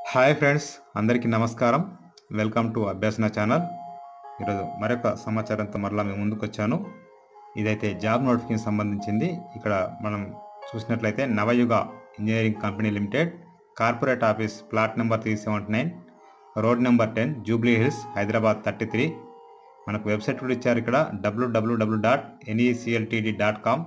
hi friends అందరికీ నమస్కారం welcome to అభ్యాసన channel ఈరోజు మరొక సమాచారంతో మరలా మేము ముందుకు వచ్చాను ఇదైతే జాబ్ నోటిఫికేషన్ సంబంధించింది ఇక్కడ మనం చూసినట్లయితే Navayuga engineering company limited corporate office plot number three seventy nine road number ten Jubilee Hills Hyderabad thirty three మనకు వెబ్సైట్ కూడా ఇచ్చారు ఇక్కడ WWW dot NECLTD dot com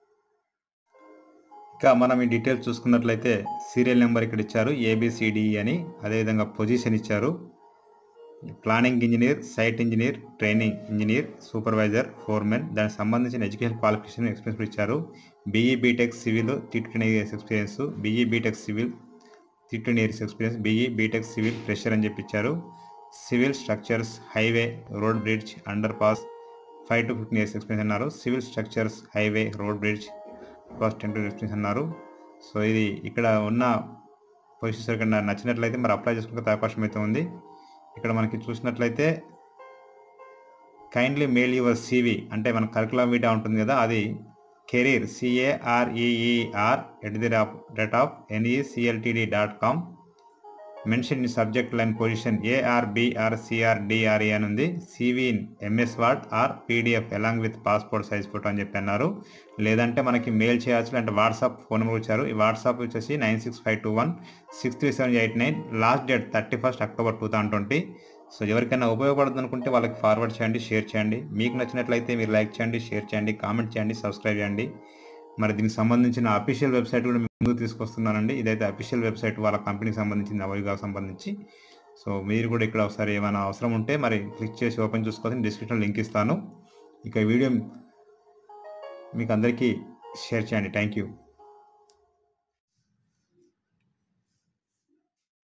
ఇక మనం ఈ డీటెయిల్స్ చూసుకున్నట్లయితే సీరియల్ నెంబర్ ఇక్కడ ఇచ్చారు ఏబిసిడిఈ అని అదేవిధంగా పొజిషన్ ఇచ్చారు planning engineer site engineer training engineer supervisor foreman దానికి సంబంధించిన ఎడ్యుకేషన్ క్వాలిఫికేషన్ ఎక్స్పీరియన్స్ కూడా ఇచ్చారు BE BTech civil thirty years experience BE BTech civil thirty years experience BE BTech civil fresher అని చెప్పి ఇచ్చారు civil structures highway road bridge underpass five to fifteen years experience అన్నారు civil structures highway road bridge first ten to experience అన్నారు so ఇది ఇక్కడ ఉన్న positions ఇక్కడ నచ్చినట్లయితే మరి అప్లై చేసుకునే అవకాశం అయితే ఉంది ఇక్కడ మనకి చూసినట్లయితే కైండ్లీ మెయిల్ యువర్ సివి అంటే మన కరికులం వీటా ఉంటుంది కదా అది career C A R E E R at the rate of NECLTD dot com mention in subject line position ARBR CRDRE అని ఉంది CV in MS Word or PDF along with passport size photo అని చెప్పి అన్నారు లేదంటే మనకి మెయిల్ చేయొచ్చు అంటే వాట్సాప్ ఫోన్ నెంబర్ ఇచ్చారు ఈ వాట్సాప్ వచ్చేసి nine six five two one six three seven eight nine last date thirty first October two thousand twenty so ఎవరికైనా ఉపయోగపడుతుంది అనుకుంటే వాళ్ళకి ఫార్వర్డ్ చేయండి షేర్ చేయండి మీకు నచ్చినట్లయితే మీరు లైక్ చేయండి షేర్ చేయండి కామెంట్ చేయండి సబ్స్క్రైబ్ చేయండి మరి దీనికి సంబంధించిన అఫీషియల్ వెబ్సైట్ కూడా ముందుకు తీసుకొస్తున్నానండి ఇదైతే అఫీషియల్ వెబ్సైట్ వాళ్ళ కంపెనీకి సంబంధించి నవయుగాకు సంబంధించి సో మీరు కూడా ఇక్కడ ఒకసారి ఏమైనా అవసరం ఉంటే మరి క్లిక్ చేసి ఓపెన్ చూసుకోవచ్చు డిస్క్రిప్షన్ లింక్ ఇస్తాను ఇక ఈ వీడియో మీకు అందరికీ షేర్ చేయండి థ్యాంక్ యూ